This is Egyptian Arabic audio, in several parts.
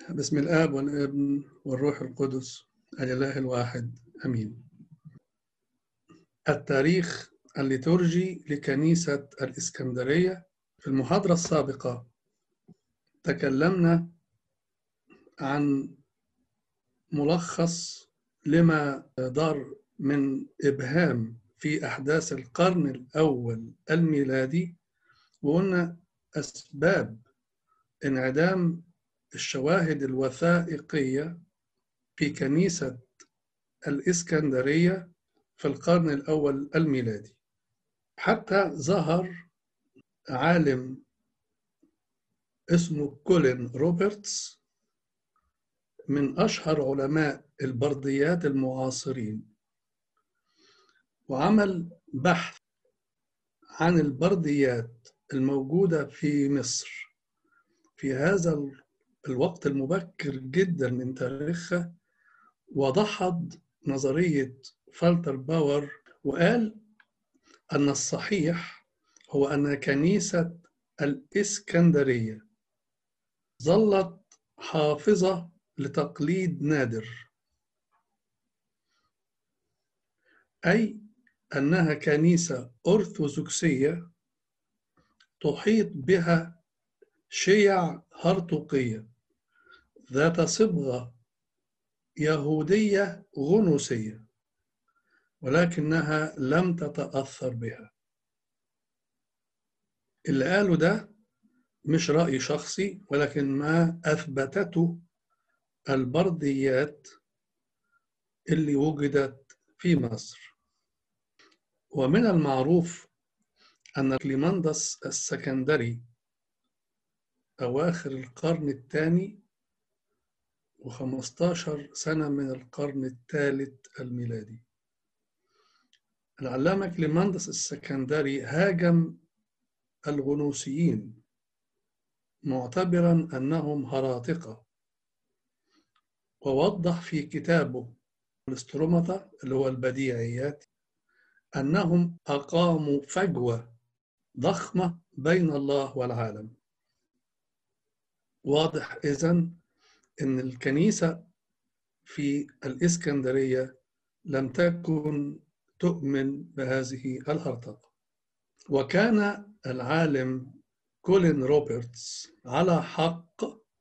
بسم الآب والابن والروح القدس الإله الواحد أمين التاريخ الليتورجي لكنيسة الإسكندرية في المحاضرة السابقة تكلمنا عن ملخص لما دار من إبهام في أحداث القرن الأول الميلادي وقلنا أسباب انعدام الشواهد الوثائقية في كنيسة الإسكندرية في القرن الأول الميلادي حتى ظهر عالم اسمه كولين روبرتس من أشهر علماء البرديات المعاصرين وعمل بحث عن البرديات الموجودة في مصر في هذا الوقت المبكر جدا من تاريخها وضحض نظرية فالتر باور وقال أن الصحيح هو أن كنيسة الإسكندرية ظلت حافظة لتقليد نادر أي أنها كنيسة أرثوذكسية تحيط بها شيع هرطوقية ذات صبغة يهودية غنوسية ولكنها لم تتأثر بها اللي قاله ده مش رأي شخصي ولكن ما أثبتته البرديات اللي وجدت في مصر ومن المعروف أن كليماندس السكندري أواخر القرن الثاني وخمستاشر سنة من القرن الثالث الميلادي العلامة كليماندس السكندري هاجم الغنوسيين معتبرا أنهم هراطقة ووضح في كتابه الاسترومata اللي هو البديعيات أنهم أقاموا فجوة ضخمة بين الله والعالم واضح إذن أن الكنيسة في الإسكندرية لم تكن تؤمن بهذه الهرطقة وكان العالم كولين روبرتس على حق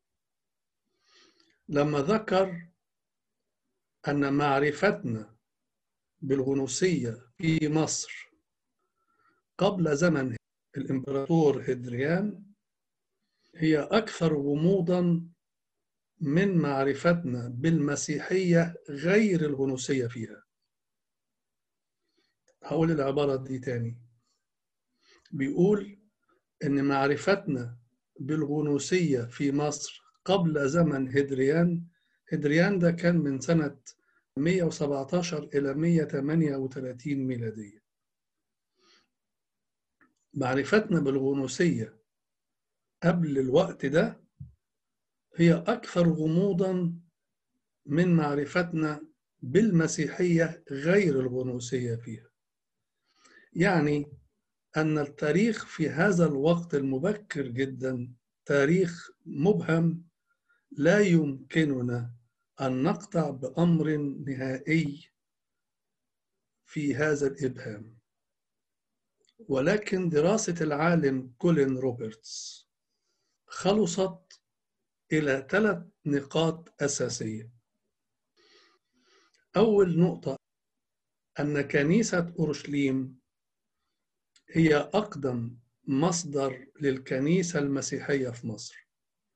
لما ذكر أن معرفتنا بالغنوصية في مصر قبل زمن الإمبراطور هدريان هي أكثر غموضا من معرفتنا بالمسيحية غير الغنوصية فيها هقول العبارة دي تاني بيقول إن معرفتنا بالغنوصية في مصر قبل زمن هدريان هدريان ده كان من سنة 117 إلى 138 ميلادية معرفتنا بالغنوصية قبل الوقت ده هي أكثر غموضا من معرفتنا بالمسيحية غير الغنوصية فيها يعني أن التاريخ في هذا الوقت المبكر جدا تاريخ مبهم لا يمكننا أن نقطع بأمر نهائي في هذا الإبهام ولكن دراسة العالم كولين روبرتس خلصت إلى ثلاث نقاط أساسية أول نقطة أن كنيسة أورشليم هي أقدم مصدر للكنيسة المسيحية في مصر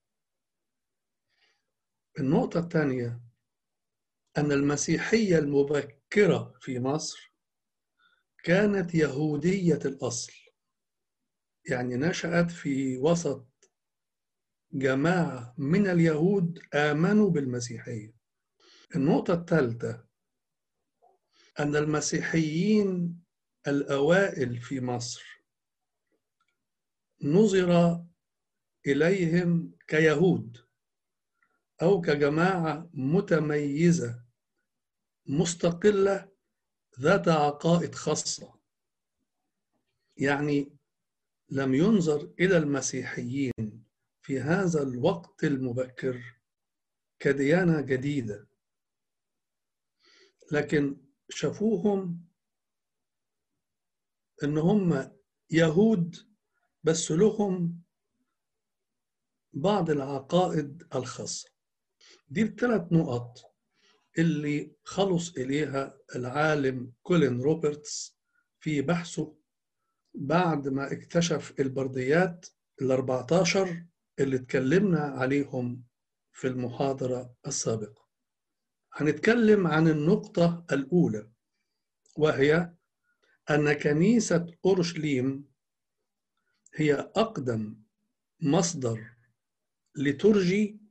النقطة الثانية أن المسيحية المبكرة في مصر كانت يهودية الأصل يعني نشأت في وسط جماعة من اليهود آمنوا بالمسيحية النقطة الثالثة أن المسيحيين الأوائل في مصر نظر إليهم كيهود أو كجماعة متميزة مستقلة ذات عقائد خاصة يعني لم ينظر إلى المسيحيين في هذا الوقت المبكر كديانة جديدة لكن شافوهم ان هم يهود بس لهم بعض العقائد الخاصة دي الثلاث نقط اللي خلص إليها العالم كولين روبرتس في بحثه بعد ما اكتشف البرديات ال 14 اللي اتكلمنا عليهم في المحاضرة السابقة هنتكلم عن النقطة الأولى وهي أن كنيسة أورشليم هي أقدم مصدر لترجي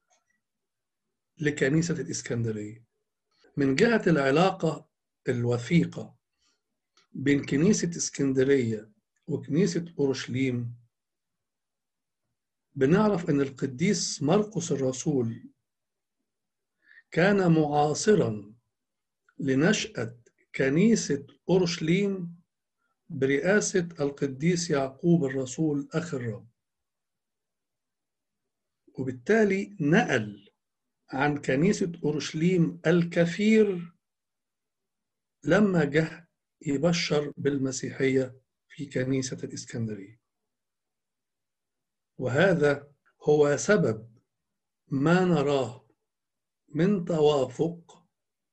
لكنيسة الإسكندرية من جهة العلاقة الوثيقة بين كنيسة اسكندرية وكنيسة أورشليم بنعرف أن القديس مرقس الرسول كان معاصرا لنشأة كنيسة أورشليم برئاسة القديس يعقوب الرسول أخ الرب وبالتالي نقل عن كنيسة أورشليم الكثير لما جه يبشر بالمسيحية في كنيسة الإسكندرية وهذا هو سبب ما نراه من توافق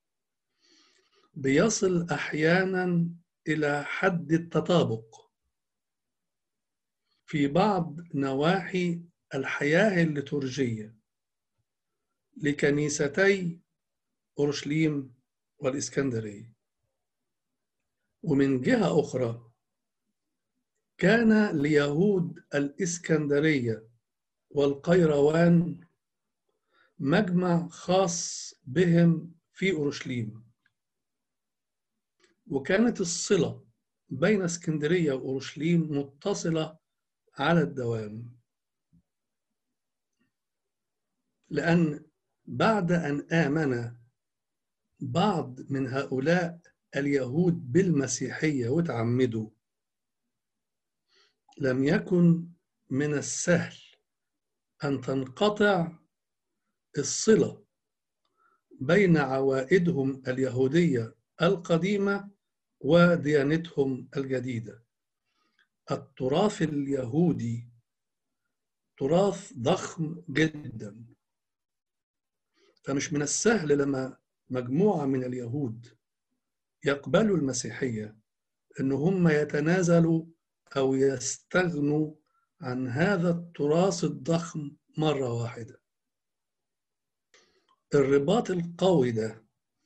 بيصل أحيانا إلى حد التطابق في بعض نواحي الحياة الليتورجية لكنيستي أورشليم والإسكندرية ومن جهة أخرى كان ليهود الإسكندرية والقيروان مجمع خاص بهم في أورشليم وكانت الصلة بين اسكندرية وأورشليم متصلة على الدوام لأن بعد أن آمن بعض من هؤلاء اليهود بالمسيحية وتعمدوا لم يكن من السهل أن تنقطع الصلة بين عوائدهم اليهودية القديمة وديانتهم الجديدة التراث اليهودي تراث ضخم جدا فمش من السهل لما مجموعة من اليهود يقبلوا المسيحية أن هم يتنازلوا أو يستغنوا عن هذا التراث الضخم مرة واحدة الرباط القوي ده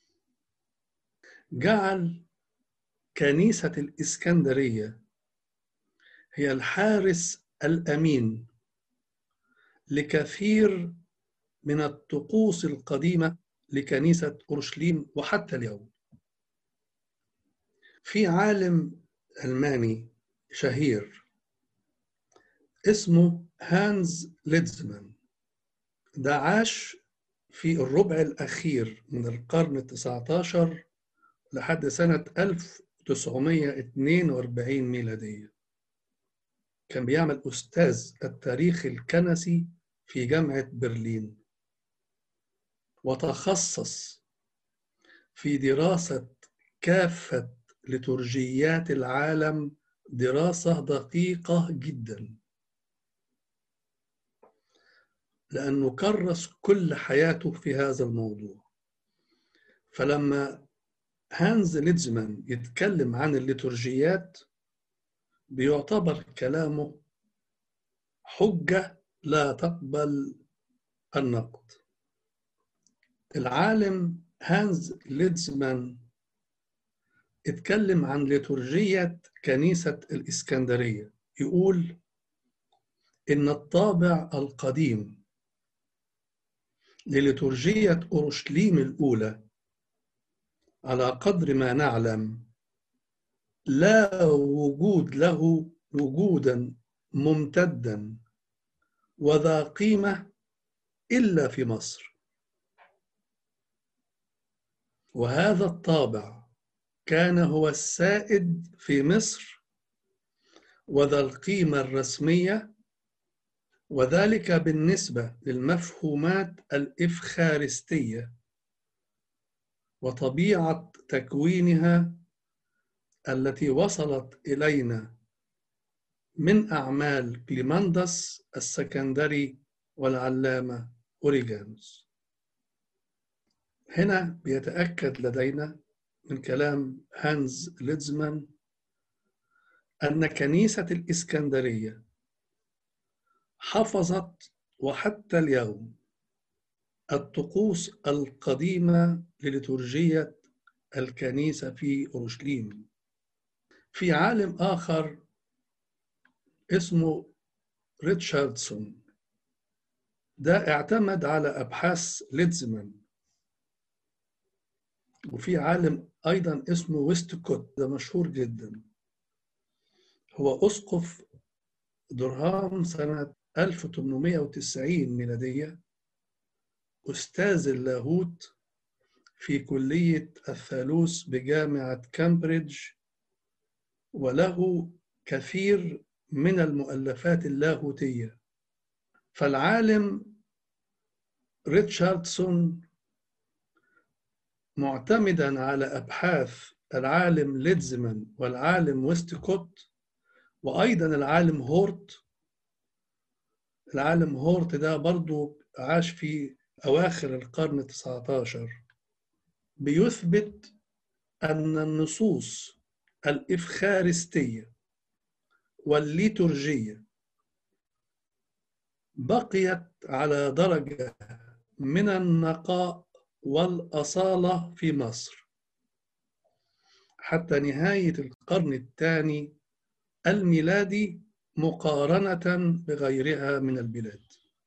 جعل كنيسة الإسكندرية هي الحارس الأمين لكثير من الطقوس القديمة لكنيسة أورشليم وحتى اليوم في عالم ألماني شهير اسمه هانز ليدزمان ده عاش في الربع الأخير من القرن التسعة عشر لحد سنة 1942 ميلادية كان بيعمل أستاذ التاريخ الكنسي في جامعة برلين وتخصص في دراسة كافة لترجيات العالم دراسة دقيقة جدا لأنه كرس كل حياته في هذا الموضوع فلما هانز ليدزمان يتكلم عن الليتورجيات بيعتبر كلامه حجة لا تقبل النقد العالم هانز ليدزمان اتكلم عن ليتورجية كنيسة الإسكندرية يقول إن الطابع القديم لليتورجية أورشليم الأولى على قدر ما نعلم لا وجود له وجودا ممتدا وذا قيمة إلا في مصر وهذا الطابع كان هو السائد في مصر وذا القيمة الرسمية وذلك بالنسبة للمفهومات الإفخارستية وطبيعة تكوينها التي وصلت إلينا من أعمال كليماندس السكندري والعلامة أوريجانوس هنا بيتأكد لدينا من كلام هانز ليدزمان أن كنيسة الإسكندرية حفظت وحتى اليوم الطقوس القديمة لليتورجية الكنيسة في أورشليم في عالم آخر اسمه ريتشاردسون ده اعتمد على أبحاث ليدزمان وفي عالم أيضا اسمه ويستكوت ده مشهور جدا هو أسقف درهام سنة 1890 ميلادية أستاذ اللاهوت في كلية الثالوث بجامعة كامبريدج وله كثير من المؤلفات اللاهوتية فالعالم ريتشاردسون معتمدا على أبحاث العالم ليدزمان والعالم ويستكوت وأيضا العالم هورت العالم هورت ده برضو عاش في أواخر القرن التسعة عشر بيثبت أن النصوص الإفخارستية والليتورجية بقيت على درجة من النقاء والأصالة في مصر حتى نهاية القرن الثاني الميلادي مقارنة بغيرها من البلاد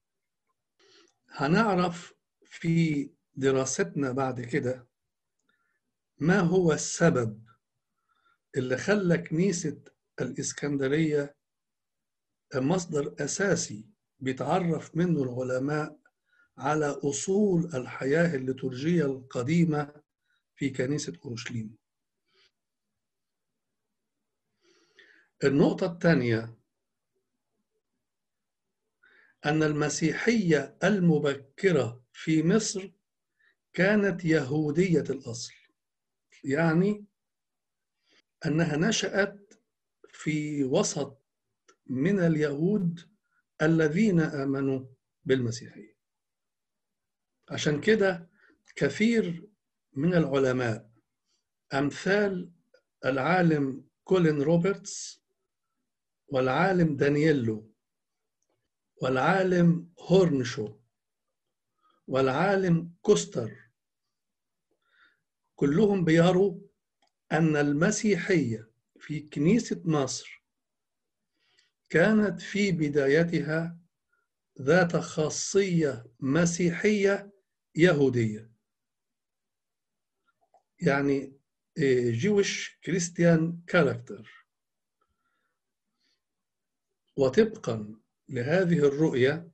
هنعرف في دراستنا بعد كده ما هو السبب اللي خلى كنيسة الإسكندرية مصدر أساسي بيتعرف منه العلماء على أصول الحياة الليتورجية القديمة في كنيسة أورشليم النقطة الثانية أن المسيحية المبكرة في مصر كانت يهودية الأصل يعني أنها نشأت في وسط من اليهود الذين آمنوا بالمسيحية عشان كده كثير من العلماء أمثال العالم كولين روبرتس والعالم دانييلو والعالم هورنشو والعالم كوستر كلهم بيروا أن المسيحية في كنيسة مصر كانت في بدايتها ذات خاصية مسيحية يهودية يعني جيوش كريستيان كاركتر وطبقا لهذه الرؤية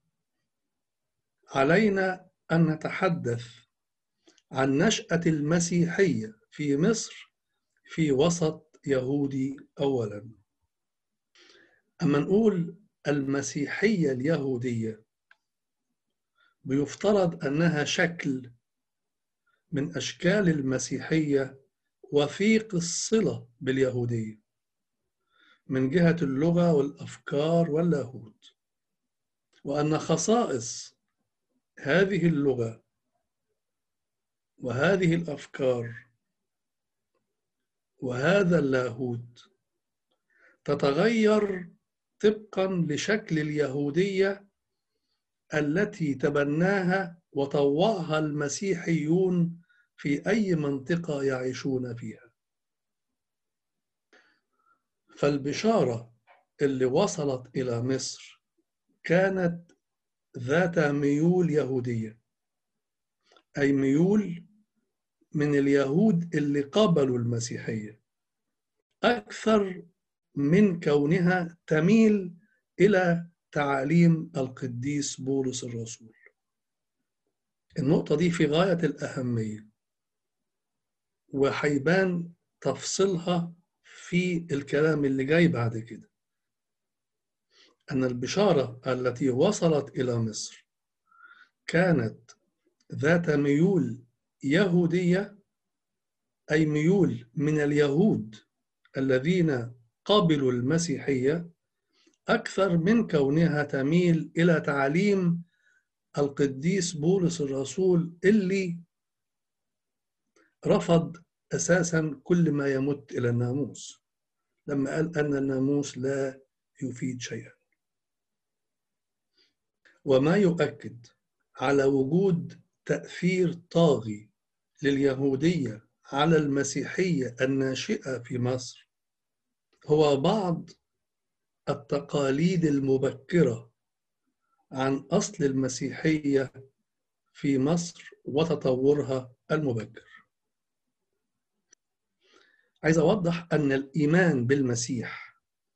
علينا أن نتحدث عن نشأة المسيحية في مصر في وسط يهودي أولا أما نقول المسيحية اليهودية بيفترض أنها شكل من أشكال المسيحية وثيق الصلة باليهودية من جهة اللغة والأفكار واللاهوت وأن خصائص هذه اللغة وهذه الأفكار وهذا اللاهوت تتغير طبقا لشكل اليهودية التي تبناها وطوعها المسيحيون في أي منطقة يعيشون فيها فالبشارة اللي وصلت إلى مصر كانت ذات ميول يهودية أي ميول من اليهود اللي قبلوا المسيحية أكثر من كونها تميل إلى تعاليم القديس بولس الرسول النقطة دي في غاية الأهمية وحيبان تفصيلها في الكلام اللي جاي بعد كده أن البشارة التي وصلت إلى مصر كانت ذات ميول يهودية أي ميول من اليهود الذين قبلوا المسيحية أكثر من كونها تميل إلى تعليم القديس بولس الرسول اللي رفض أساسا كل ما يمت إلى الناموس لما قال أن الناموس لا يفيد شيئا وما يؤكد على وجود تأثير طاغي لليهودية على المسيحية الناشئة في مصر هو بعض التقاليد المبكرة عن أصل المسيحية في مصر وتطورها المبكر عايز أوضح أن الإيمان بالمسيح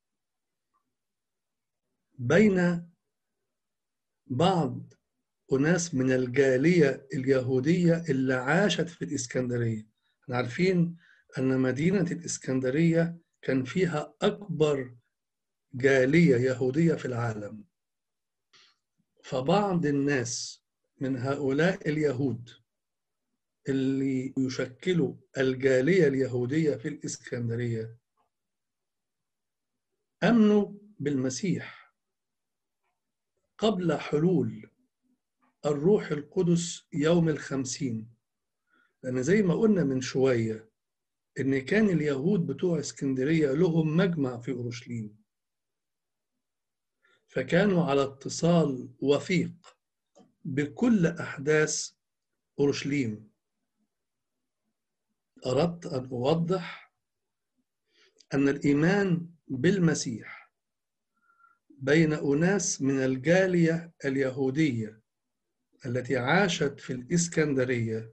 بين بعض أناس من الجالية اليهودية اللي عاشت في الإسكندرية احنا عارفين أن مدينة الإسكندرية كان فيها أكبر جالية يهودية في العالم فبعض الناس من هؤلاء اليهود اللي يشكلوا الجالية اليهودية في الإسكندرية أمنوا بالمسيح قبل حلول الروح القدس يوم الخمسين لأن زي ما قلنا من شوية إن كان اليهود بتوع اسكندرية لهم مجمع في أورشليم فكانوا على اتصال وثيق بكل أحداث أورشليم أردت أن أوضح أن الإيمان بالمسيح بين أناس من الجالية اليهودية التي عاشت في الإسكندرية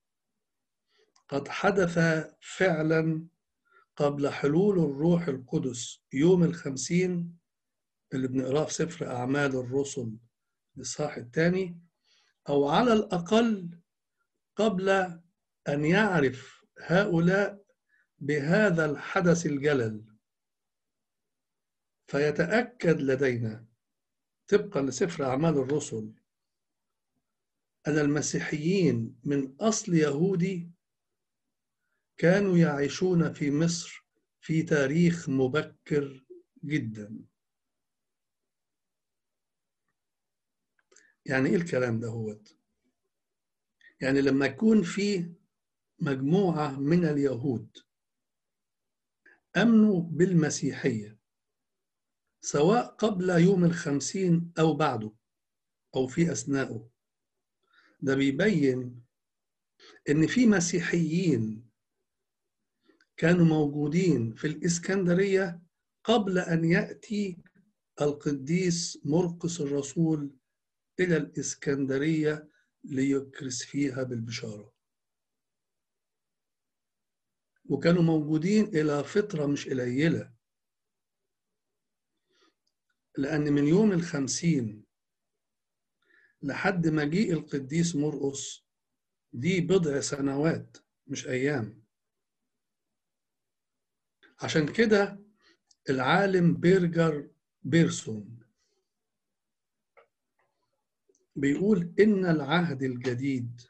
قد حدث فعلا قبل حلول الروح القدس يوم الخمسين اللي بنقراه في سفر أعمال الرسل الإصحاح الثاني أو على الأقل قبل أن يعرف هؤلاء بهذا الحدث الجلل فيتأكد لدينا طبقا لسفر أعمال الرسل أن المسيحيين من أصل يهودي كانوا يعيشون في مصر في تاريخ مبكر جدا يعني ايه الكلام ده هو يعني لما يكون في مجموعة من اليهود أمنوا بالمسيحية سواء قبل يوم الخمسين أو بعده أو في أثناءه ده بيبين إن في مسيحيين كانوا موجودين في الإسكندرية قبل أن يأتي القديس مرقس الرسول إلى الإسكندرية ليكرس فيها بالبشارة وكانوا موجودين إلى فترة مش قليلة لأن من يوم الخمسين لحد مجيء القديس مرقس دي بضع سنوات مش أيام عشان كده العالم بيرجر بيرسون بيقول إن العهد الجديد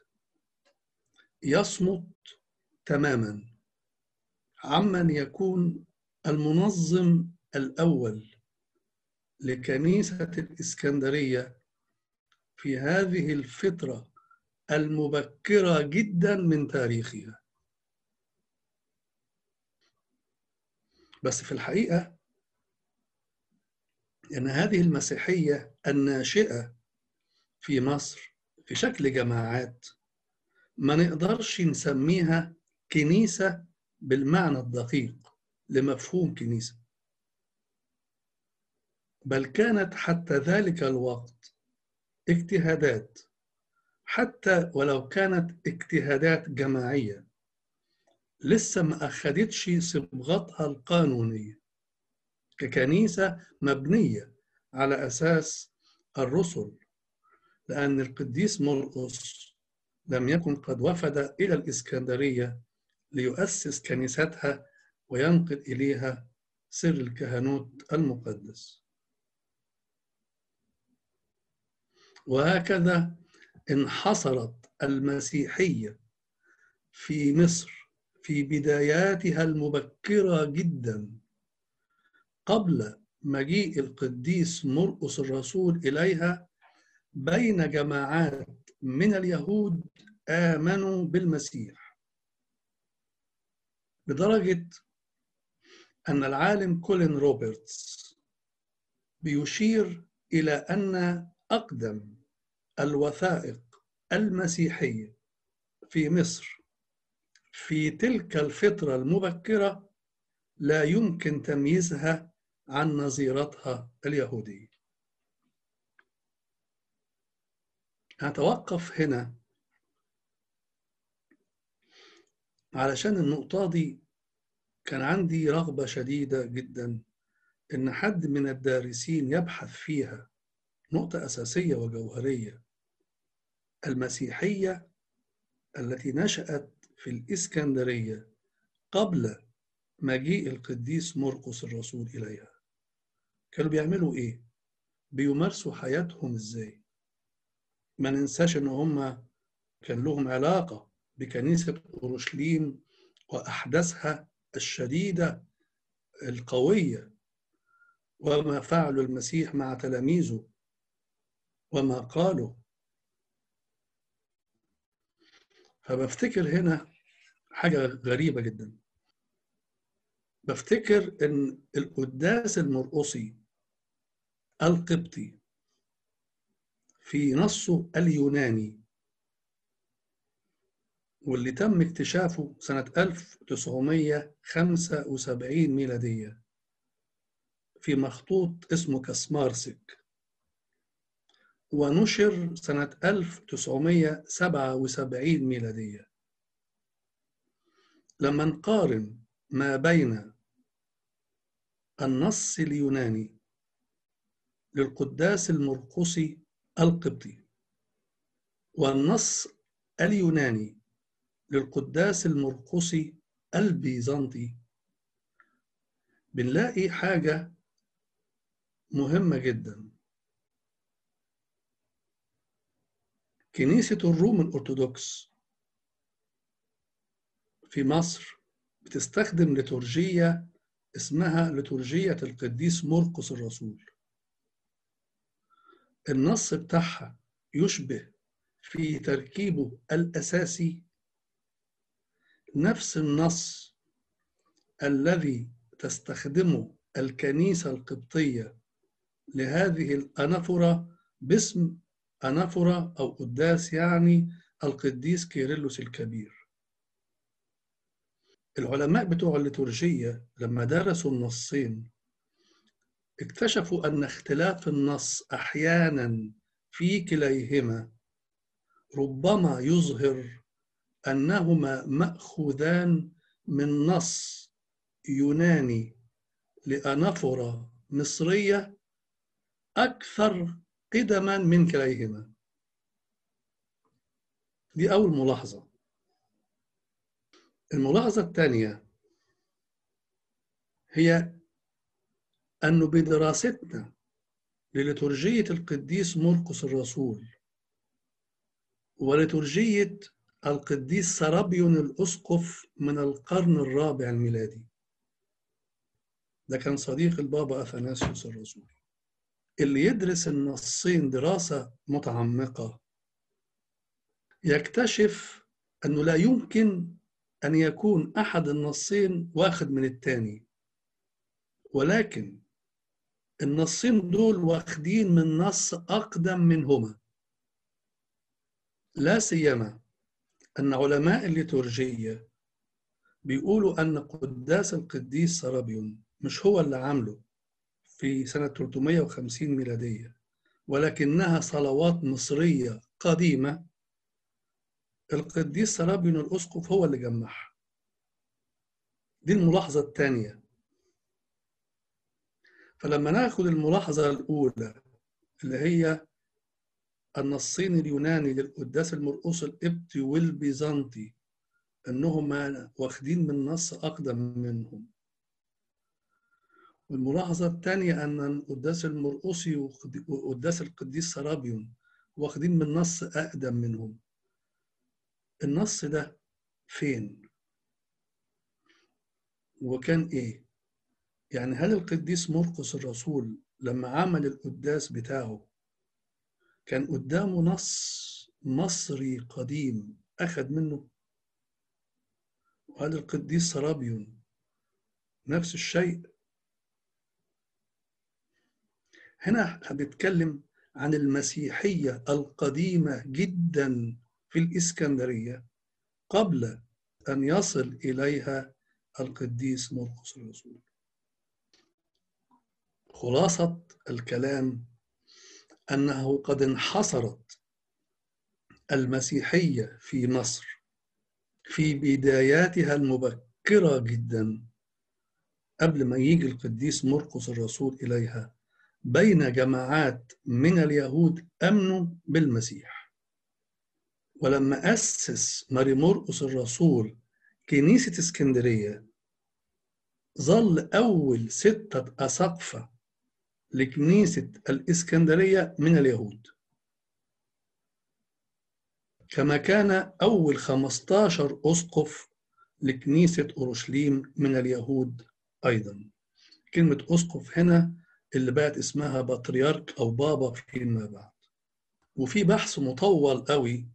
يصمت تماما عمن يكون المنظم الأول لكنيسة الإسكندرية في هذه الفترة المبكرة جدا من تاريخها بس في الحقيقة أن هذه المسيحية الناشئة في مصر في شكل جماعات ما نقدرش نسميها كنيسة بالمعنى الدقيق لمفهوم كنيسة بل كانت حتى ذلك الوقت اجتهادات حتى ولو كانت اجتهادات جماعية لسه ما أخدتش صبغتها القانونية ككنيسة مبنية على أساس الرسل لأن القديس مرقس لم يكن قد وفد إلى الإسكندرية ليؤسس كنيستها وينقل إليها سر الكهنوت المقدس وهكذا انحصرت المسيحية في مصر في بداياتها المبكرة جدا قبل مجيء القديس مرقس الرسول إليها بين جماعات من اليهود آمنوا بالمسيح لدرجة أن العالم كولين روبرتس بيشير إلى أن أقدم الوثائق المسيحية في مصر في تلك الفترة المبكرة لا يمكن تمييزها عن نظيرتها اليهودية هتوقف هنا علشان النقطة دي كان عندي رغبة شديدة جدا إن حد من الدارسين يبحث فيها نقطة أساسية وجوهرية المسيحية التي نشأت في الإسكندرية قبل مجيء القديس مرقس الرسول إليها كانوا بيعملوا إيه؟ بيمارسوا حياتهم إزاي؟ ما ننساش إن هم كان لهم علاقة بكنيسة أورشليم وأحداثها الشديدة القوية وما فعل المسيح مع تلاميذه وما قالوا فبفتكر هنا حاجة غريبة جدا بفتكر إن القداس المرقصي القبطي في نصه اليوناني واللي تم اكتشافه سنة 1975 ميلادية في مخطوط اسمه كاسمارسك ونشر سنة 1977 ميلادية لما نقارن ما بين النص اليوناني للقداس المرقصي القبطي والنص اليوناني للقداس المرقصي البيزنطي بنلاقي حاجة مهمة جدا كنيسة الروم الأرثوذكس في مصر بتستخدم لتورجية اسمها لتورجية القديس مرقس الرسول النص بتاعها يشبه في تركيبه الأساسي نفس النص الذي تستخدمه الكنيسة القبطية لهذه الأنافورة باسم أنافورة أو قداس يعني القديس كيرلس الكبير العلماء بتوع الليتورجية لما درسوا النصين اكتشفوا أن اختلاف النص أحيانا في كليهما ربما يظهر أنهما مأخوذان من نص يوناني لأنافورة مصرية أكثر قدما من كليهما دي أول ملاحظة الملاحظة الثانية هي أنه بدراستنا لليتورجية القديس مرقس الرسول وليتورجية القديس سرابيون الأسقف من القرن الرابع الميلادي ده كان صديق البابا أثناسيوس الرسول اللي يدرس النصين دراسة متعمقة يكتشف أنه لا يمكن أن يكون أحد النصين واخد من التاني ولكن النصين دول واخدين من نص أقدم منهما لا سيما أن علماء الليتورجية بيقولوا أن قداس القديس سرابيون مش هو اللي عامله في سنة 350 ميلادية ولكنها صلوات مصرية قديمة القديس سرابيون الأسقف هو اللي جمعها دي الملاحظة الثانية فلما ناخد الملاحظة الأولى اللي هي النصين اليوناني للقداس المرقص القبطي والبيزنطي انهما واخدين من نص اقدم منهم والملاحظه الثانيه ان القداس المرقصي وقداس القديس سرابيون واخدين من نص أقدم منهم النص ده فين وكان إيه يعني هل القديس مرقس الرسول لما عمل القداس بتاعه كان قدامه نص مصري قديم أخذ منه وهل القديس سرابيون نفس الشيء هنا بيتكلم عن المسيحية القديمة جدا في الإسكندرية قبل أن يصل إليها القديس مرقس الرسول خلاصة الكلام أنه قد انحصرت المسيحية في مصر في بداياتها المبكرة جدا قبل ما يجي القديس مرقس الرسول إليها بين جماعات من اليهود أمنوا بالمسيح ولما أسس ماري مرقس الرسول كنيسة اسكندرية ظل أول ستة أساقفة لكنيسة الإسكندرية من اليهود كما كان أول 15 أسقف لكنيسة أورشليم من اليهود أيضا كلمة أسقف هنا اللي بقت اسمها بطريرك أو بابا فيما بعد وفي بحث مطول قوي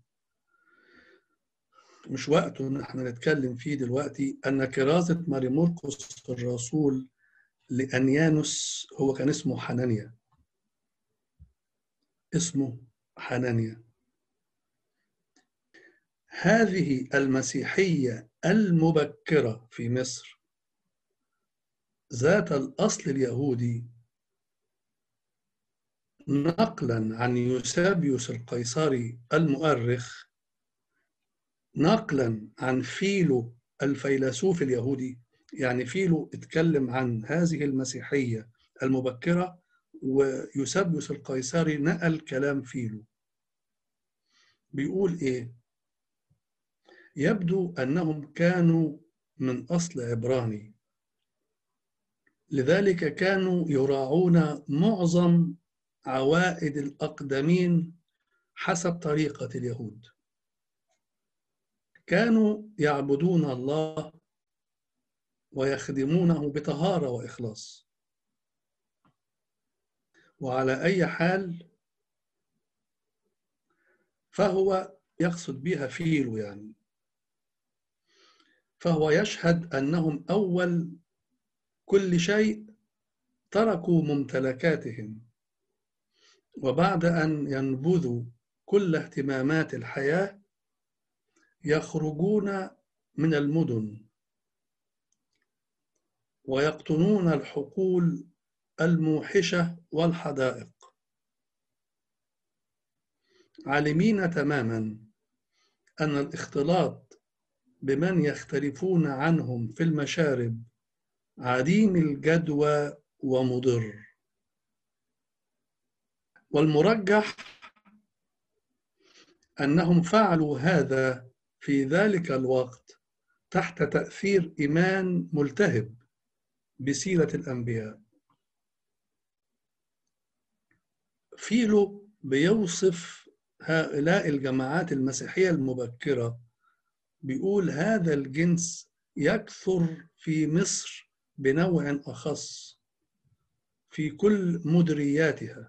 مش وقته ان احنا نتكلم فيه دلوقتي ان كرازة ماري مرقس الرسول لأنيانوس هو كان اسمه حنانيا اسمه حنانيا هذه المسيحية المبكرة في مصر ذات الأصل اليهودي نقلا عن يوسابيوس القيصري المؤرخ نقلا عن فيلو الفيلسوف اليهودي يعني فيلو اتكلم عن هذه المسيحية المبكرة ويوسابيوس القيصري نقل كلام فيلو بيقول ايه يبدو انهم كانوا من اصل عبراني لذلك كانوا يراعون معظم عوائد الاقدمين حسب طريقه اليهود كانوا يعبدون الله ويخدمونه بطهاره واخلاص وعلى اي حال فهو يقصد بها فيلو يعني فهو يشهد انهم اول كل شيء تركوا ممتلكاتهم وبعد ان ينبذوا كل اهتمامات الحياه يخرجون من المدن ويقطنون الحقول الموحشه والحدائق عالمين تماما ان الاختلاط بمن يختلفون عنهم في المشارب عديم الجدوى ومضر والمرجح انهم فعلوا هذا في ذلك الوقت تحت تاثير ايمان ملتهب بسيره الانبياء فيلو بيوصف هؤلاء الجماعات المسيحيه المبكره بيقول هذا الجنس يكثر في مصر بنوع اخص في كل مدرياتها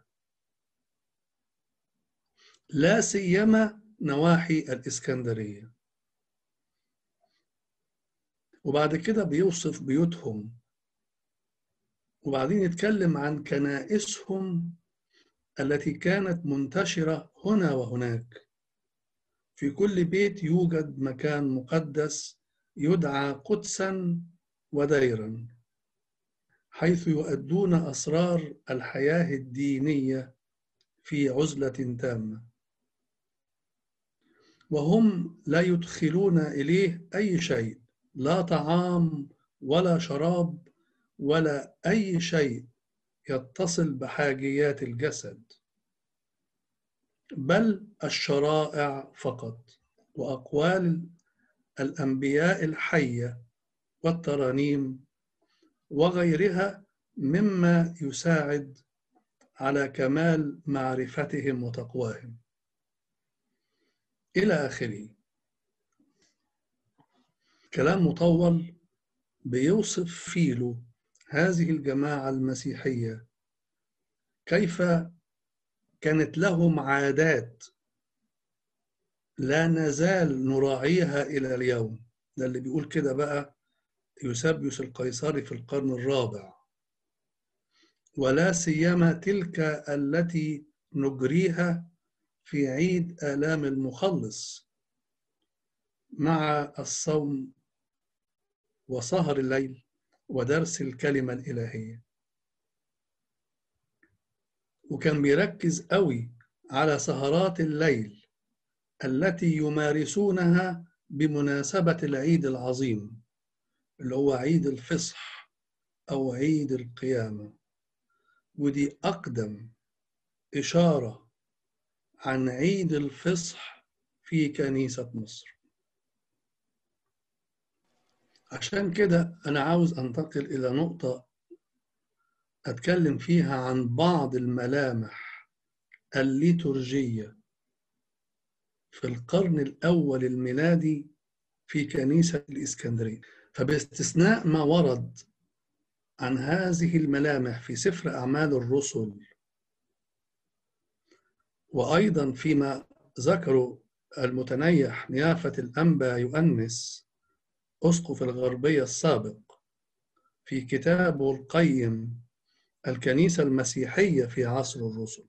لا سيما نواحي الاسكندريه وبعد كده بيوصف بيوتهم وبعدين يتكلم عن كنائسهم التي كانت منتشره هنا وهناك في كل بيت يوجد مكان مقدس يدعى قدسا وديرا حيث يؤدون اسرار الحياه الدينيه في عزله تامه وهم لا يدخلون اليه اي شيء لا طعام ولا شراب ولا اي شيء يتصل بحاجيات الجسد بل الشرائع فقط واقوال الانبياء الحيه والترانيم وغيرها مما يساعد على كمال معرفتهم وتقواهم إلى آخره كلام مطول بيوصف فيلو هذه الجماعة المسيحية كيف كانت لهم عادات لا نزال نراعيها إلى اليوم ده اللي بيقول كده بقى يوسبيوس القيصري في القرن الرابع ولا سيما تلك التي نجريها في عيد آلام المخلص مع الصوم وسهر الليل ودرس الكلمة الإلهية وكان بيركز قوي على سهرات الليل التي يمارسونها بمناسبة العيد العظيم اللي هو عيد الفصح أو عيد القيامة ودي أقدم إشارة عن عيد الفصح في كنيسة مصر عشان كده أنا عاوز أنتقل إلى نقطة أتكلم فيها عن بعض الملامح الليتورجية في القرن الأول الميلادي في كنيسة الإسكندرية فباستثناء ما ورد عن هذه الملامح في سفر أعمال الرسل وأيضا فيما ذكروا المتنيح نيافة الأنبا يؤنس أسقف الغربية السابق في كتابه القيم الكنيسة المسيحية في عصر الرسل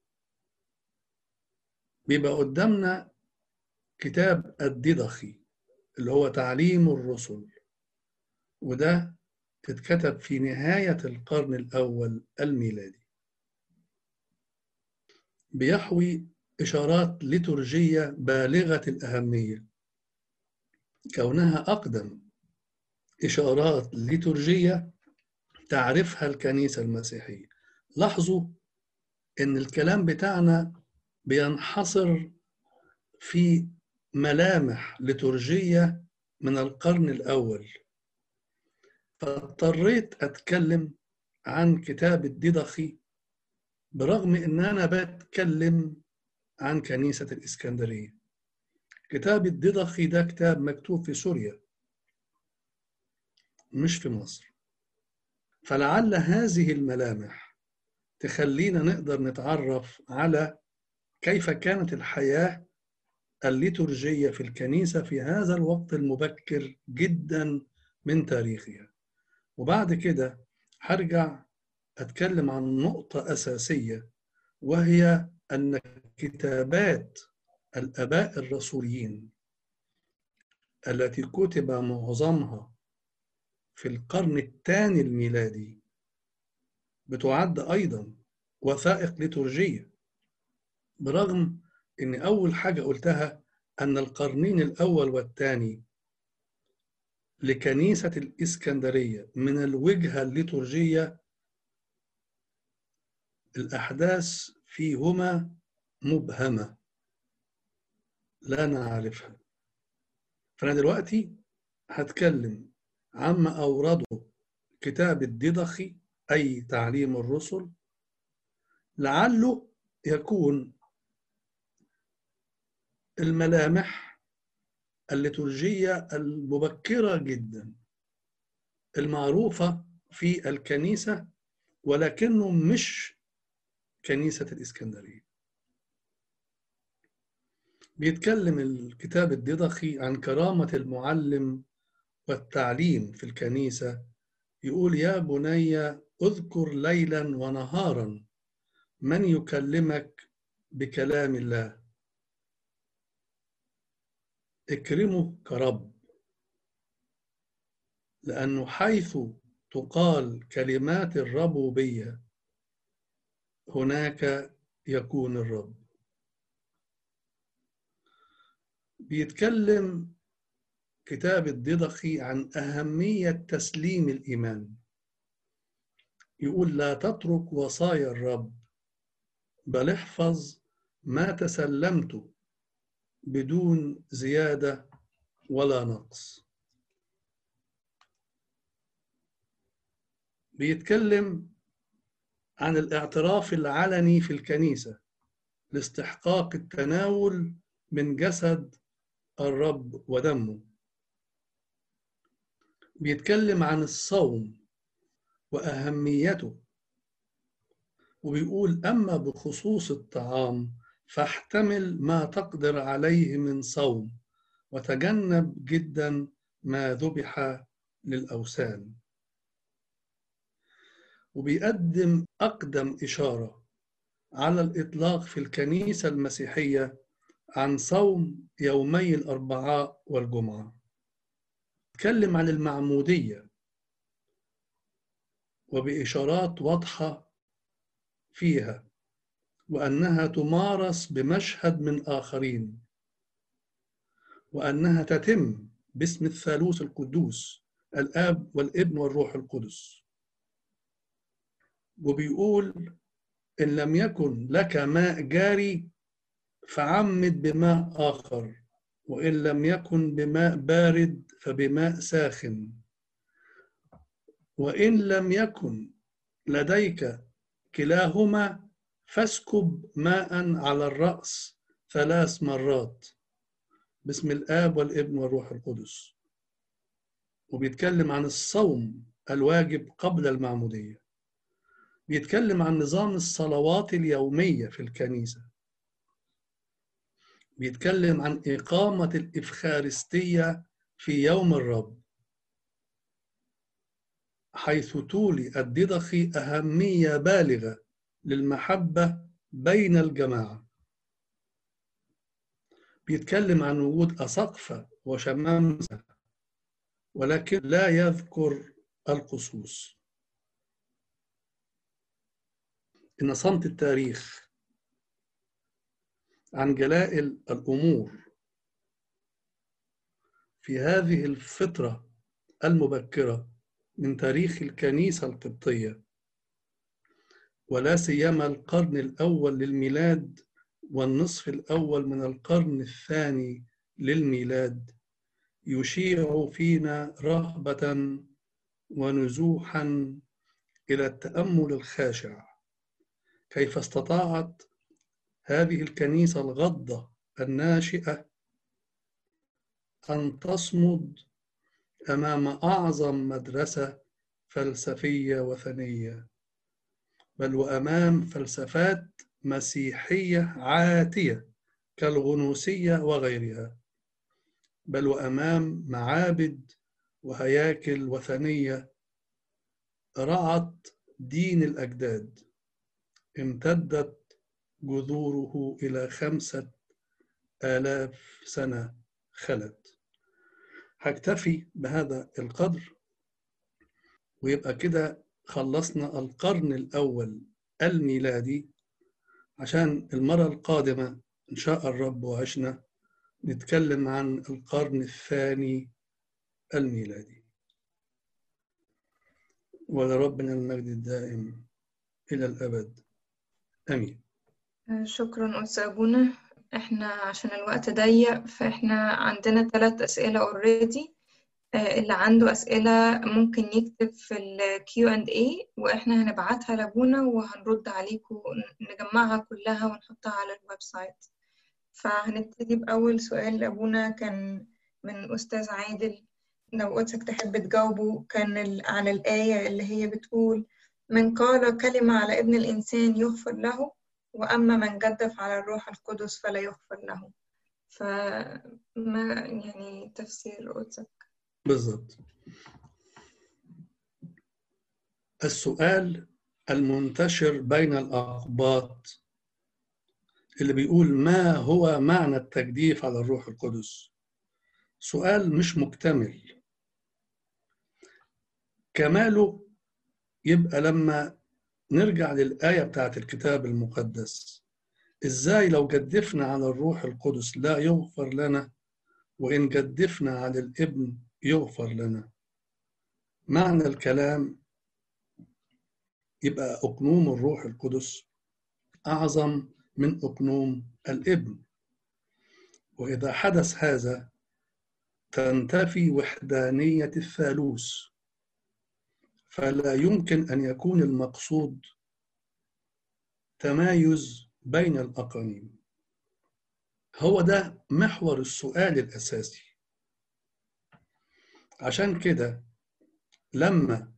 بيبقى قدامنا كتاب الديدخي اللي هو تعليم الرسل وده اتكتب في نهاية القرن الأول الميلادي بيحوي إشارات ليتورجية بالغة الأهمية كونها أقدم إشارات ليتورجية تعرفها الكنيسة المسيحية لاحظوا إن الكلام بتاعنا بينحصر في ملامح ليتورجية من القرن الأول فاضطريت أتكلم عن كتاب الديدخي برغم إن أنا بتكلم عن كنيسة الإسكندرية كتاب الديدخي ده كتاب مكتوب في سوريا مش في مصر فلعل هذه الملامح تخلينا نقدر نتعرف على كيف كانت الحياة الليتورجية في الكنيسة في هذا الوقت المبكر جدا من تاريخها وبعد كده هرجع أتكلم عن نقطة أساسية وهي أن كتابات الآباء الرسوليين التي كتب معظمها في القرن الثاني الميلادي بتعد أيضا وثائق ليتورجية برغم أن أول حاجة قلتها أن القرنين الأول والثاني لكنيسة الإسكندرية من الوجهة الليتورجية الأحداث فيهما مبهمة لا نعرفها فأنا دلوقتي هتكلم عما أورده كتاب الديدخي أي تعليم الرسل لعله يكون الملامح الليتورجية المبكرة جدا المعروفة في الكنيسة ولكنه مش كنيسة الإسكندرية بيتكلم الكتاب الديدخي عن كرامة المعلم والتعليم في الكنيسة يقول يا بني اذكر ليلا ونهارا من يكلمك بكلام الله اكرمه كرب لأنه حيث تقال كلمات الربوبية هناك يكون الرب بيتكلم كتاب الديدخي عن أهمية تسليم الإيمان يقول لا تترك وصايا الرب بل احفظ ما تسلمت بدون زيادة ولا نقص بيتكلم عن الاعتراف العلني في الكنيسة لاستحقاق التناول من جسد الرب ودمه بيتكلم عن الصوم وأهميته وبيقول أما بخصوص الطعام فاحتمل ما تقدر عليه من صوم وتجنب جدا ما ذبح للأوثان وبيقدم أقدم إشارة على الإطلاق في الكنيسة المسيحية عن صوم يومي الأربعاء والجمعة تكلم عن المعمودية وبإشارات واضحة فيها وأنها تمارس بمشهد من آخرين وأنها تتم باسم الثالوث القدوس الآب والابن والروح القدس وبيقول إن لم يكن لك ماء جاري فعمد بماء آخر وإن لم يكن بماء بارد فبماء ساخن وإن لم يكن لديك كلاهما فاسكب ماء على الرأس ثلاث مرات باسم الآب والابن والروح القدس وبيتكلم عن الصوم الواجب قبل المعمودية بيتكلم عن نظام الصلوات اليومية في الكنيسة بيتكلم عن إقامة الإفخارستية في يوم الرب حيث تولي الددخي أهمية بالغة للمحبة بين الجماعة بيتكلم عن وجود أسقفة وشمامسة ولكن لا يذكر القصوص إن صمت التاريخ عن جلائل الأمور في هذه الفترة المبكرة من تاريخ الكنيسة القبطية ولا سيما القرن الأول للميلاد والنصف الأول من القرن الثاني للميلاد يشيع فينا رغبة ونزوحا إلى التأمل الخاشع كيف استطاعت هذه الكنيسة الغضة الناشئة أن تصمد أمام أعظم مدرسة فلسفية وثنية بل وأمام فلسفات مسيحية عاتية كالغنوسية وغيرها بل وأمام معابد وهياكل وثنية رعت دين الأجداد امتدت جذوره إلى خمسة آلاف سنة خلت هكتفي بهذا القدر ويبقى كده خلصنا القرن الأول الميلادي عشان المرة القادمة إن شاء الرب وعشنا نتكلم عن القرن الثاني الميلادي ولربنا المجد الدائم إلى الأبد آمين شكرا أستاذ أبونا احنا عشان الوقت ضيق فاحنا عندنا ثلاث أسئلة اوريدي اللي عنده أسئلة ممكن يكتب في ال Q&A وإحنا هنبعتها لأبونا وهنرد عليكم نجمعها كلها ونحطها على الويب سايت فهنبتدي بأول سؤال لأبونا كان من أستاذ عادل لو قدسك تحب تجاوبه كان على الآية اللي هي بتقول من قال كلمة على ابن الإنسان يغفر له وأما من جدف على الروح القدس فلا يغفر له فما يعني تفسير قدسك بالضبط السؤال المنتشر بين الأقباط اللي بيقول ما هو معنى التجديف على الروح القدس سؤال مش مكتمل كماله يبقى لما نرجع للآية بتاعت الكتاب المقدس إزاي لو جدفنا على الروح القدس لا يغفر لنا وإن جدفنا على الابن يغفر لنا معنى الكلام يبقى أقنوم الروح القدس أعظم من أقنوم الابن وإذا حدث هذا تنتفي وحدانية الثالوث فلا يمكن أن يكون المقصود تمايز بين الأقانيم هو ده محور السؤال الأساسي عشان كده لما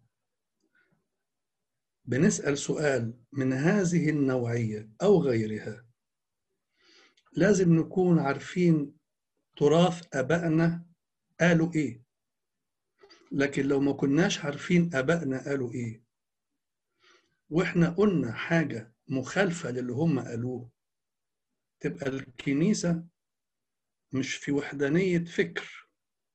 بنسأل سؤال من هذه النوعية أو غيرها لازم نكون عارفين تراث آبائنا قالوا إيه لكن لو ما كناش عارفين آبائنا قالوا إيه وإحنا قلنا حاجة مخالفة للي هم قالوه تبقى الكنيسة مش في وحدانية فكر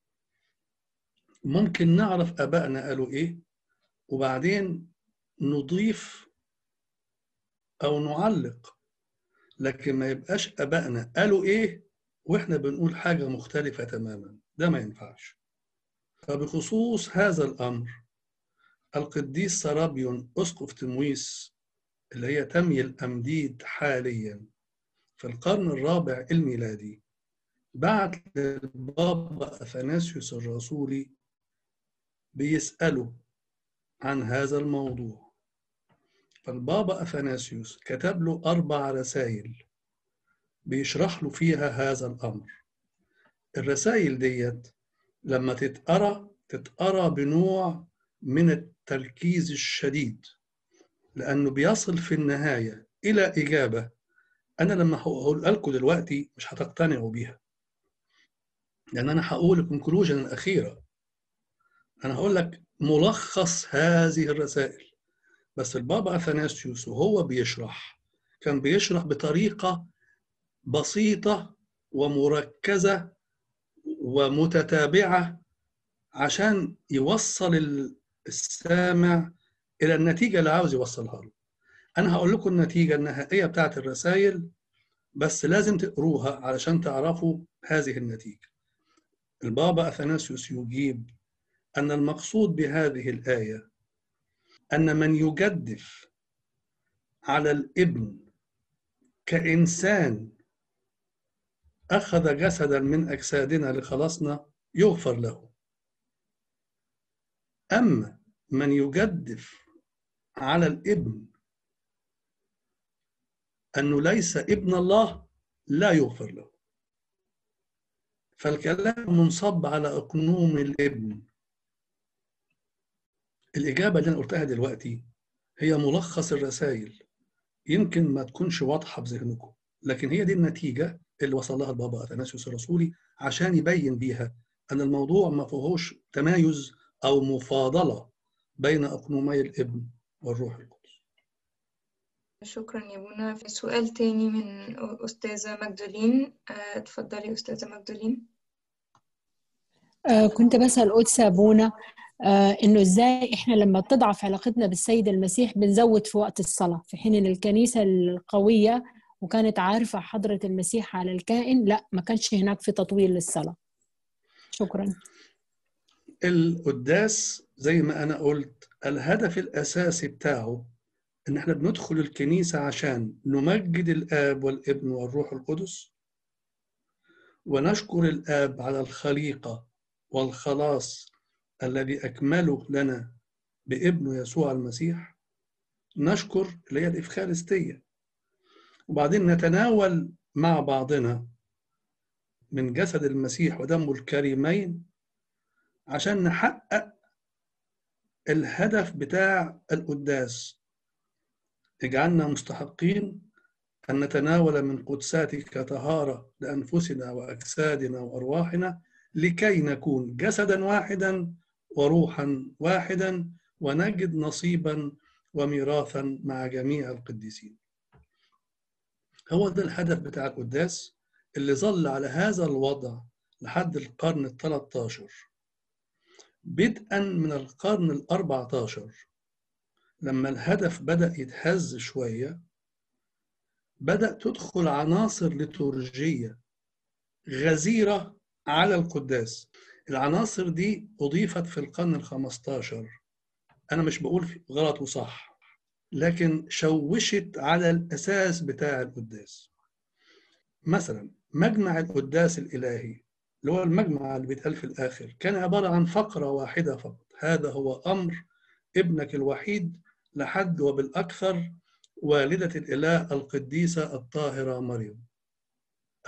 ممكن نعرف آبائنا قالوا إيه وبعدين نضيف أو نعلق لكن ما يبقاش آبائنا قالوا إيه وإحنا بنقول حاجة مختلفة تماما ده ما ينفعش فبخصوص هذا الأمر القديس سرابيون أسقف تمويس اللي هي تمي الأمديد حاليا في القرن الرابع الميلادي بعت للبابا أثناسيوس الرسولي بيسأله عن هذا الموضوع فالبابا أثناسيوس كتب له أربع رسائل بيشرح له فيها هذا الأمر الرسائل ديت لما تتقرأ تتقرأ بنوع من التركيز الشديد لأنه بيصل في النهاية إلى إجابة أنا لما هقول لكم دلوقتي مش هتقتنعوا بيها لأن أنا هقول الكونكلوجن الأخيرة أنا هقول لك ملخص هذه الرسائل بس البابا أثناسيوس وهو بيشرح كان بيشرح بطريقة بسيطة ومركزة ومتتابعة عشان يوصل السامع إلى النتيجة اللي عاوز يوصلها له أنا هقول لكم النتيجة النهائية بتاعت الرسائل بس لازم تقروها علشان تعرفوا هذه النتيجة البابا أثناسيوس يجيب أن المقصود بهذه الآية أن من يجدف على الابن كإنسان أخذ جسدا من أجسادنا لخلاصنا يغفر له أما من يجدف على الابن أنه ليس ابن الله لا يغفر له فالكلام منصب على أقنوم الابن الإجابة اللي أنا قلتها دلوقتي هي ملخص الرسائل يمكن ما تكونش واضحة بذهنكم لكن هي دي النتيجة اللي وصل لها البابا أثناسيوس الرسولي عشان يبين بيها أن الموضوع ما فيهوش تمايز أو مفاضلة بين أقنومي الابن والروح القدس شكرا يا بونا في سؤال تاني من أستاذة مجدولين اتفضلي أستاذة مجدولين آه كنت بسأل قدس أبونا آه إنه إزاي إحنا لما تضعف علاقتنا بالسيد المسيح بنزود في وقت الصلاة في حين إن الكنيسة القوية وكانت عارفة حضرة المسيح على الكائن لا ما كانش هناك في تطويل للصلاة شكرا القداس زي ما أنا قلت الهدف الأساسي بتاعه إن إحنا بندخل الكنيسة عشان نمجد الآب والابن والروح القدس ونشكر الآب على الخليقة والخلاص الذي أكمله لنا بابنه يسوع المسيح نشكر اللي هي الإفخارستية وبعدين نتناول مع بعضنا من جسد المسيح ودمه الكريمين عشان نحقق الهدف بتاع القداس اجعلنا مستحقين أن نتناول من قدساتك طهارة لأنفسنا وأجسادنا وأرواحنا لكي نكون جسدا واحدا وروحا واحدا ونجد نصيبا وميراثا مع جميع القديسين هو ده الهدف بتاع القداس اللي ظل على هذا الوضع لحد القرن الثلاث عشر بدءا من القرن الأربعة عشر لما الهدف بدأ يتهز شوية بدأ تدخل عناصر لتورجية غزيرة على القداس العناصر دي أضيفت في القرن الخمستاشر أنا مش بقول غلط وصح لكن شوشت على الأساس بتاع القداس مثلا مجمع القداس الإلهي اللي هو المجمع اللي بيتقال في الآخر كان عبارة عن فقرة واحدة فقط هذا هو أمر ابنك الوحيد لحد وبالأكثر والدة الإله القديسة الطاهرة مريم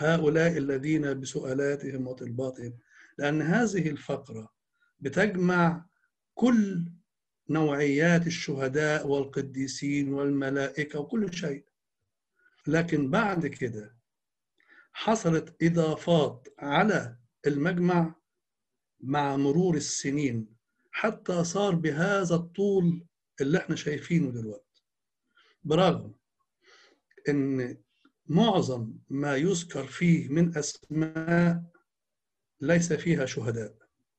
هؤلاء الذين بسؤالاتهم وطلباتهم لأن هذه الفقرة بتجمع كل نوعيات الشهداء والقديسين والملائكة وكل شيء لكن بعد كده حصلت إضافات على المجمع مع مرور السنين حتى صار بهذا الطول اللي احنا شايفينه دلوقتي برغم ان معظم ما يذكر فيه من اسماء ليس فيها شهداء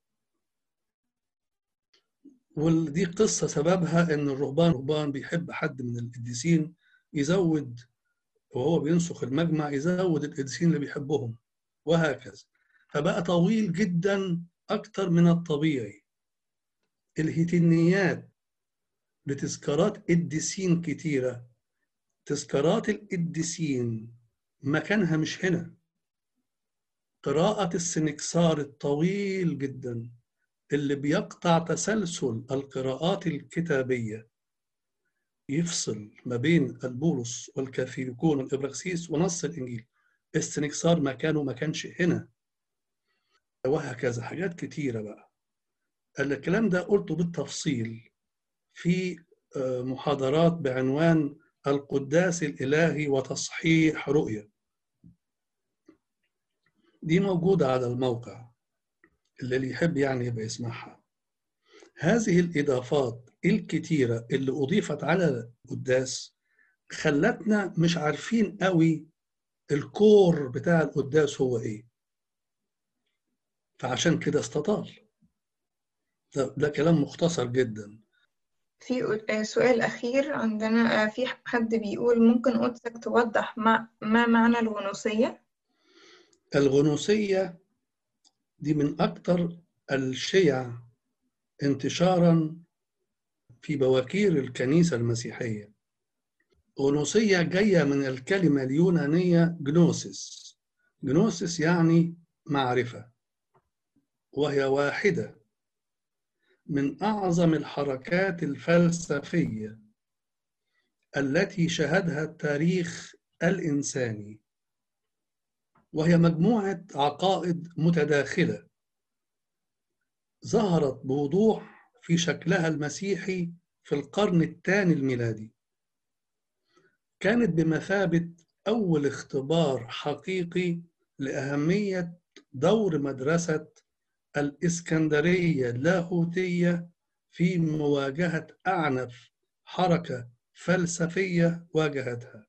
ودي قصة سببها ان الرهبان الرهبان بيحب حد من القديسين يزود وهو بينسخ المجمع يزود القديسين اللي بيحبهم وهكذا فبقى طويل جدا أكتر من الطبيعي الهيتينيات بتذكارات قديسين كتيرة تذكارات القديسين مكانها مش هنا قراءة السنكسار الطويل جدا اللي بيقطع تسلسل القراءات الكتابية يفصل ما بين البولس والكاثوليكون والإبراكسيس ونص الإنجيل السنكسار مكانه ما كانش هنا وهكذا حاجات كتيرة بقى الكلام ده قلته بالتفصيل في محاضرات بعنوان القداس الإلهي وتصحيح رؤية دي موجودة على الموقع اللي يحب يعني يبقى يسمعها هذه الإضافات الكتيرة اللي أضيفت على القداس خلتنا مش عارفين قوي الكور بتاع القداس هو إيه فعشان كده استطال ده, ده كلام مختصر جدا في سؤال أخير عندنا في حد بيقول ممكن قدسك توضح ما, ما معنى الغنوصية؟ الغنوصية دي من أكثر الشيع انتشارا في بواكير الكنيسة المسيحية غنوصية جاية من الكلمة اليونانية جنوسيس جنوسيس يعني معرفة وهي واحدة من أعظم الحركات الفلسفية التي شهدها التاريخ الإنساني وهي مجموعة عقائد متداخلة ظهرت بوضوح في شكلها المسيحي في القرن الثاني الميلادي كانت بمثابة أول اختبار حقيقي لأهمية دور مدرسة الإسكندرية اللاهوتية في مواجهة أعنف حركة فلسفية واجهتها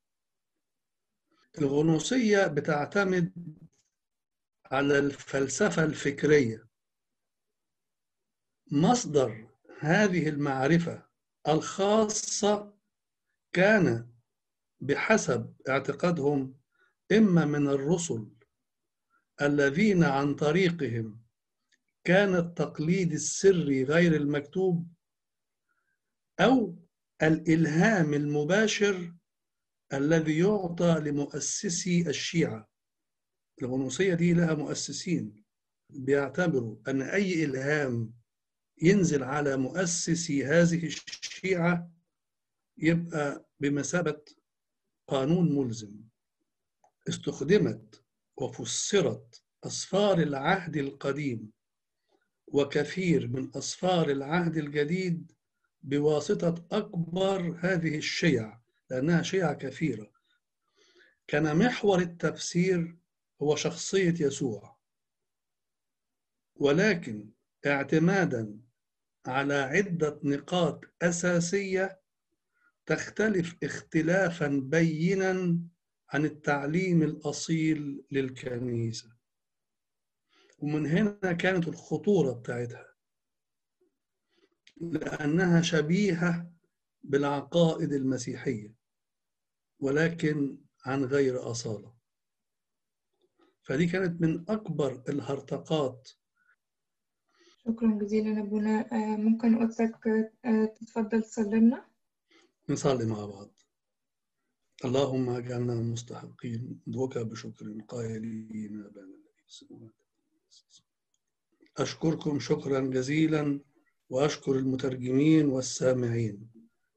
الغنوصية بتعتمد على الفلسفة الفكرية مصدر هذه المعرفة الخاصة كان بحسب اعتقادهم إما من الرسل الذين عن طريقهم كان التقليد السري غير المكتوب أو الإلهام المباشر الذي يعطى لمؤسسي الشيعة الغنوصية دي لها مؤسسين بيعتبروا أن أي إلهام ينزل على مؤسسي هذه الشيعة يبقى بمثابة قانون ملزم استخدمت وفسرت أسفار العهد القديم وكثير من أسفار العهد الجديد بواسطة أكبر هذه الشيع لأنها شيع كثيرة كان محور التفسير هو شخصية يسوع ولكن اعتمادا على عدة نقاط أساسية تختلف اختلافا بينا عن التعليم الأصيل للكنيسة ومن هنا كانت الخطورة بتاعتها لأنها شبيهة بالعقائد المسيحية ولكن عن غير أصالة فدي كانت من أكبر الهرطقات شكرا جزيلا أبونا ممكن قدسك تتفضل تصلي لنا نصلي مع بعض اللهم اجعلنا مستحقين ندعوك بشكر قائلين أبانا الذي في السماوات أشكركم شكرا جزيلا وأشكر المترجمين والسامعين